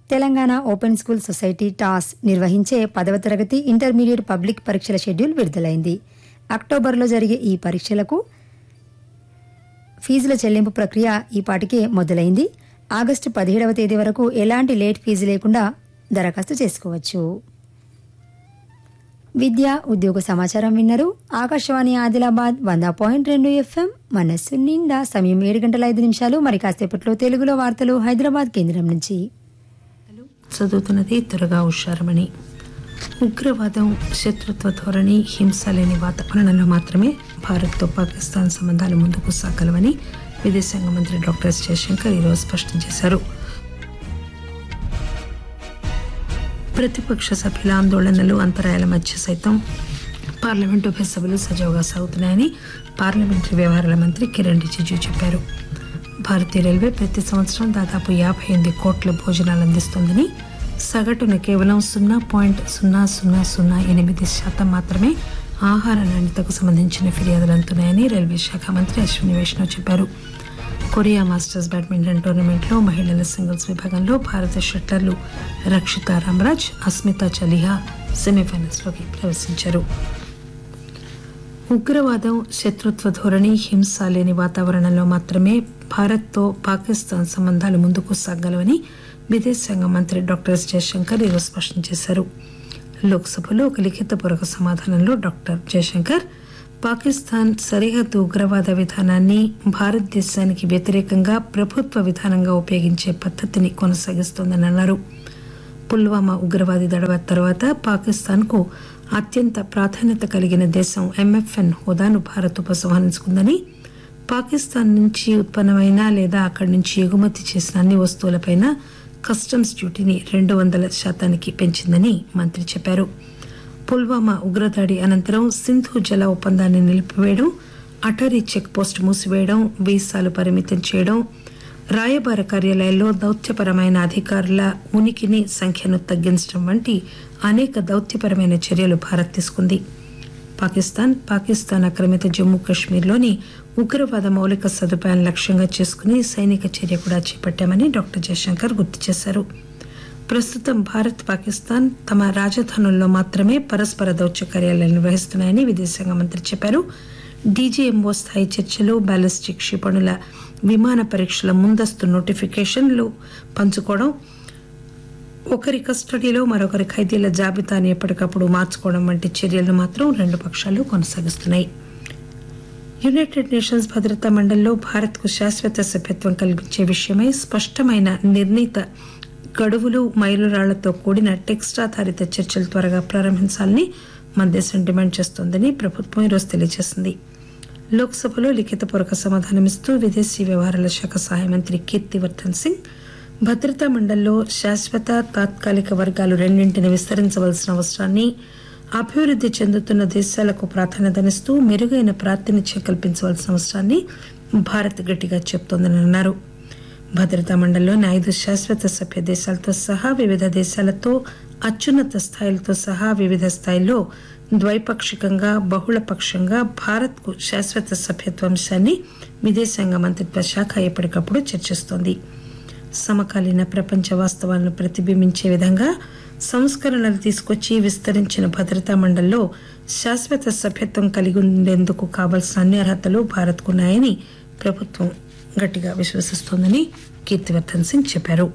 Telangana open school society TOSS నిర్వహించే పదవ తరగతి ఇంటర్మీడియట్ పబ్లిక్ పరీక్షల షెడ్యూల్ విడుదలైంది అక్టోబర్లో జరిగే ఈ పరీక్షలకు ఫీజుల చెల్లింపు ప్రక్రియ ఈ పాటికే మొదలైంది ఆగస్టు పదిహేడవ తేదీ వరకు ఎలాంటి లేట్ ఫీజు లేకుండా దరఖాస్తు చేసుకోవచ్చు విద్య ఉద్యోగ సమాచారం విన్నరు ఆకాశవాణి ఆదిలాబాద్ వంద పాయింట్ రెండు ఎఫ్ఎం మనస్సు నిండా సమయం ఏడు గంటల ఐదు నిమిషాలు మరి కాసేపట్లో తెలుగులో వార్తలు హైదరాబాద్ కేంద్రం నుంచి చదువుతున్నది త్వరగా హుషారమని ఉగ్రవాదం శత్రుత్వ ధోరణి హింస లేని వాతావరణంలో మాత్రమే భారత్తో పాకిస్తాన్ సంబంధాలు ముందుకు సాగలవని విదేశాంగ మంత్రి డాక్టర్ ఎస్ జయశంకర్ ఈరోజు స్పష్టం చేశారు ప్రతిపక్ష సభ్యుల ఆందోళనలు అంతరాయాల మధ్య సైతం పార్లమెంటు ఉభయ సభలు సజావుగా సాగుతున్నాయని పార్లమెంటరీ వ్యవహారాల మంత్రి కిరణ్ రిజిజు చెప్పారు భారతీయ రైల్వే ప్రతి సంవత్సరం దాదాపు యాభై ఎనిమిది కోట్ల భోజనాలు అందిస్తోందని సగటున కేవలం సున్నా పాయింట్ సున్నా సున్నా సున్నా ఎనిమిది శాతం మాత్రమే ఆహార నాణ్యతకు సంబంధించిన ఫిర్యాదులు అందుతున్నాయని రైల్వే శాఖ మంత్రి అశ్విని వైష్ణవ్ చెప్పారు కొరియా మాస్టర్స్ బ్యాడ్మింటన్ టోర్నమెంట్లో మహిళల సింగిల్స్ విభాగంలో భారత షట్లర్లు రక్షిత రామరాజ్ అస్మిత చలిహా సెమీఫైనల్స్లోకి ప్రవేశించారు ఉగ్రవాదం శత్రుత్వ ధోరణి హింస లేని వాతావరణంలో మాత్రమే భారత్తో పాకిస్తాన్ సంబంధాలు ముందుకు సాగలవని విదేశాంగ మంత్రి డాక్టర్ ఎస్ జయశంకర్ ఈరోజు స్పష్టం చేశారు లోక్సభలో ఒక లిఖితపూర్వక సమాధానంలో డాక్టర్ జయశంకర్ పాకిస్తాన్ సరిహద్దు ఉగ్రవాద విధానాన్ని భారతదేశానికి వ్యతిరేకంగా ప్రభుత్వ విధానంగా ఉపయోగించే పద్ధతిని కొనసాగిస్తోందని అన్నారు పుల్వామా ఉగ్రవాది దడవ తర్వాత పాకిస్తాన్కు అత్యంత ప్రాధాన్యత కలిగిన దేశం ఎంఎఫ్ఎన్ హోదాను భారత్ ఉపసంహరించుకుందని పాకిస్తాన్ నుంచి ఉత్పన్నమైన లేదా అక్కడి నుంచి ఎగుమతి చేసిన అన్ని వస్తువులపైన కస్టమ్స్ డ్యూటీని రెండు వందల శాతానికి పెంచిందని మంత్రి చెప్పారు పుల్వామా ఉగ్రదాడి అనంతరం సింధు జల ఒప్పందాన్ని నిలిపివేయడం అటరీ చెక్ పోస్ట్ మూసివేయడం వీసాలు పరిమితం చేయడం రాయబార కార్యాలయాల్లో దౌత్యపరమైన అధికారుల ఉనికిని సంఖ్యను తగ్గించడం వంటి అనేక దౌత్యపరమైన చర్యలు భారత్ తీసుకుంది పాకిస్తాన్ పాకిస్తాన్ ఆక్రమిత జమ్మూ కాశ్మీర్లోని ఉగ్రవాద మౌలిక సదుపాయాలను లక్ష్యంగా చేసుకుని సైనిక చర్య కూడా చేపట్టామని డాక్టర్ జయశంకర్ గుర్తు చేశారు ప్రస్తుతం భారత్ పాకిస్తాన్ తమ రాజధానుల్లో మాత్రమే పరస్పర దౌత్య కార్యాలయాలు నిర్వహిస్తున్నాయని విదేశాంగ మంత్రి చెప్పారు డీజీఎంఓ స్థాయి చర్చలు బ్యాలిస్టిక్ క్షిపణుల విమాన పరీక్షల ముందస్తు నోటిఫికేషన్లు పంచుకోవడం ఒకరి కస్టడీలో మరొకరి ఖైదీల జాబితాను ఎప్పటికప్పుడు మార్చుకోవడం వంటి చర్యలను మాత్రం రెండు పక్షాలు కొనసాగిస్తున్నాయి యునైటెడ్ నేషన్స్ భద్రతా మండలిలో భారత్కు శాశ్వత సభ్యత్వం కల్పించే విషయమై స్పష్టమైన నిర్ణీత గడువులు మైలురాళ్లతో కూడిన టెక్స్ట్ ఆధారిత చర్చలు త్వరగా ప్రారంభించాలని మన దేశం డిమాండ్ చేస్తోందని ప్రభుత్వం ఈరోజు తెలియజేసింది లోక్సభలో లిఖితపూర్వక సమాధానమిస్తూ విదేశీ వ్యవహారాల శాఖ సహాయ మంత్రి కీర్తివర్ధన్ సింగ్ భద్రతా మండలిలో శాశ్వత తాత్కాలిక వర్గాలు రెండింటిని విస్తరించవలసిన అవసరాన్ని అభివృద్ధి చెందుతున్న దేశాలకు ప్రాధాన్యతనిస్తూ మెరుగైన ప్రాతినిధ్యం కల్పించవలసిన అవసరాన్ని భారత్ గట్టిగా చెబుతోందని అన్నారు భద్రతా మండలిలోని ఐదు శాశ్వత సభ్య దేశాలతో సహా వివిధ దేశాలతో అత్యున్నత స్థాయిలతో సహా వివిధ స్థాయిల్లో ద్వైపాక్షికంగా బహుళపక్షంగా భారత్కు శాశ్వత సభ్యత్వ అంశాన్ని విదేశాంగ మంత్రిత్వ శాఖ ఎప్పటికప్పుడు చర్చిస్తోంది సమకాలీన ప్రపంచ వాస్తవాలను ప్రతిబింబించే విధంగా సంస్కరణలు తీసుకొచ్చి విస్తరించిన భద్రతా మండలిలో శాశ్వత సభ్యత్వం కలిగి ఉండేందుకు కావలసిన అన్ని అర్హతలు భారత్కున్నాయని ప్రభుత్వం గట్టిగా విశ్వసిస్తోందని కీర్తివర్ధన్ సింగ్ చెప్పారు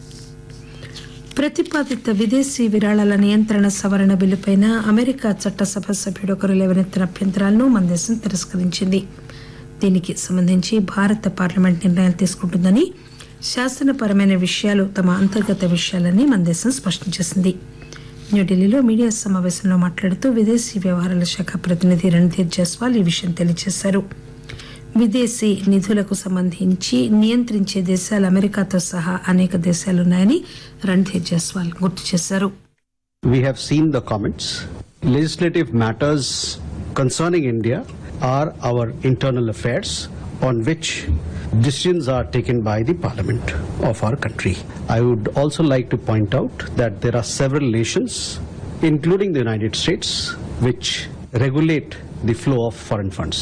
ప్రతిపాదిత విదేశీ విరాళాల నియంత్రణ సవరణ బిల్లుపైన అమెరికా చట్టసభ సభ్యుడు ఒకరు లేవనెత్తిన అభ్యంతరాలను మన దేశం తిరస్కరించింది దీనికి సంబంధించి భారత పార్లమెంట్ నిర్ణయాలు తీసుకుంటుందని శాసనపరమైన విషయాలు తమ అంతర్గత విషయాలని మన దేశం స్పష్టం చేసింది న్యూఢిల్లీలో మీడియా సమావేశంలో మాట్లాడుతూ విదేశీ వ్యవహారాల శాఖ ప్రతినిధి రణ్ధీర్ జైస్వాల్ ఈ విషయం తెలియజేశారు విదేశీ నిధులకు సంబంధించి నియంత్రించే దేశాలు అమెరికాతో సహా అనేక దేశాలున్నాయని రణ్ధీర్ జైస్వాల్ గుర్తు చేశారు We have seen the comments. Legislative matters concerning India are our internal affairs on which decisions are taken by the parliament of our country. I would also like to point out that there are several nations, including the United States, which regulate the flow of foreign funds.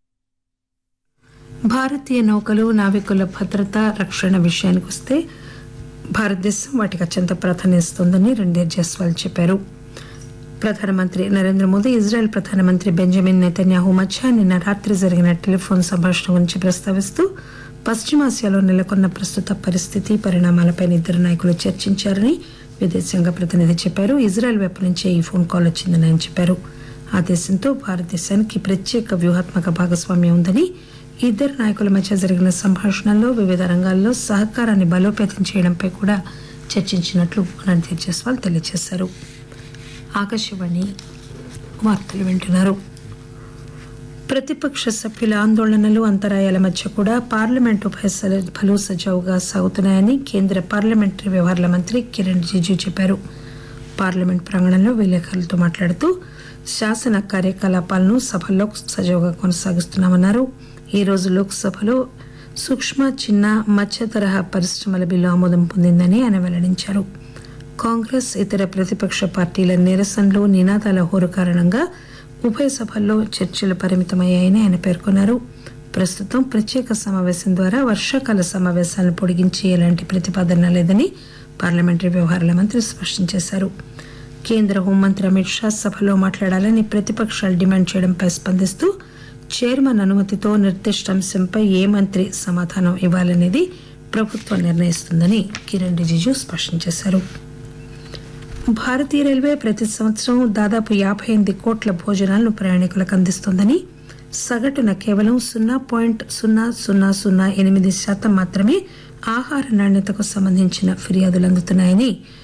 భారతీయ నౌకలు నావికుల భద్రత రక్షణ విషయానికి వస్తే భారతదేశం వాటికి అత్యంత ప్రాధాన్యతనిస్తోందని రణ్ధీర్ జైస్వాల్ చెప్పారు ప్రధానమంత్రి నరేంద్ర మోదీ ఇజ్రాయెల్ ప్రధానమంత్రి బెంజమిన్ నెతన్యాహు మధ్య నిన్న రాత్రి జరిగిన టెలిఫోన్ సంభాషణ గురించి ప్రస్తావిస్తూ పశ్చిమాసియాలో నెలకొన్న ప్రస్తుత పరిస్థితి పరిణామాలపై ఇద్దరు నాయకులు చర్చించారని విదేశాంగ ప్రతినిధి చెప్పారు ఇజ్రాయెల్ వైపు నుంచే ఈ ఫోన్ కాల్ వచ్చిందని ఆయన చెప్పారు ఆ దేశంతో భారతదేశానికి ప్రత్యేక వ్యూహాత్మక భాగస్వామ్యం ఉందని ఇద్దరు నాయకుల మధ్య జరిగిన సంభాషణల్లో వివిధ రంగాల్లో సహకారాన్ని బలోపేతం చేయడంపై కూడా చర్చించినట్లు రణ్ధీర్ జైస్వాల్ తెలియజేశారు ఆకాశవాణి వార్తలు వింటున్నారు ప్రతిపక్ష సభ్యుల ఆందోళనలు అంతరాయాల మధ్య కూడా పార్లమెంటు ఫలు సజావుగా సాగుతున్నాయని కేంద్ర పార్లమెంటరీ వ్యవహారాల మంత్రి కిరణ్ రిజిజు చెప్పారు పార్లమెంట్ ప్రాంగణంలో విలేకరులతో మాట్లాడుతూ శాసన కార్యకలాపాలను సభల్లో సజావుగా కొనసాగిస్తున్నామన్నారు ఈ రోజు లోక్సభలో సూక్ష్మ చిన్న మధ్య తరహా పరిశ్రమల బిల్లు ఆమోదం పొందిందని ఆయన వెల్లడించారు కాంగ్రెస్ ఇతర ప్రతిపక్ష పార్టీల నిరసనలు నినాదాల హోరు కారణంగా ఉభయ సభల్లో చర్చలు పరిమితమయ్యాయని ఆయన పేర్కొన్నారు ప్రస్తుతం ప్రత్యేక సమావేశం ద్వారా వర్షాకాల సమావేశాలను పొడిగించి ఎలాంటి ప్రతిపాదన లేదని పార్లమెంటరీ వ్యవహారాల మంత్రి స్పష్టం చేశారు కేంద్ర హోంమంత్రి అమిత్ షా సభలో మాట్లాడాలని ప్రతిపక్షాలు డిమాండ్ చేయడంపై స్పందిస్తూ చైర్మన్ అనుమతితో నిర్దిష్ట అంశంపై ఏ మంత్రి సమాధానం ఇవ్వాలనేది ప్రభుత్వం నిర్ణయిస్తుందని కిరణ్ రిజిజు స్పష్టం చేశారు భారతీయ రైల్వే ప్రతి సంవత్సరం దాదాపు యాభై ఎనిమిది కోట్ల భోజనాలను ప్రయాణికులకు అందిస్తోందని సగటున కేవలం సున్నా పాయింట్ సున్నా సున్నా సున్నా ఎనిమిది శాతం మాత్రమే ఆహార నాణ్యతకు సంబంధించిన ఫిర్యాదులు అందుతున్నాయని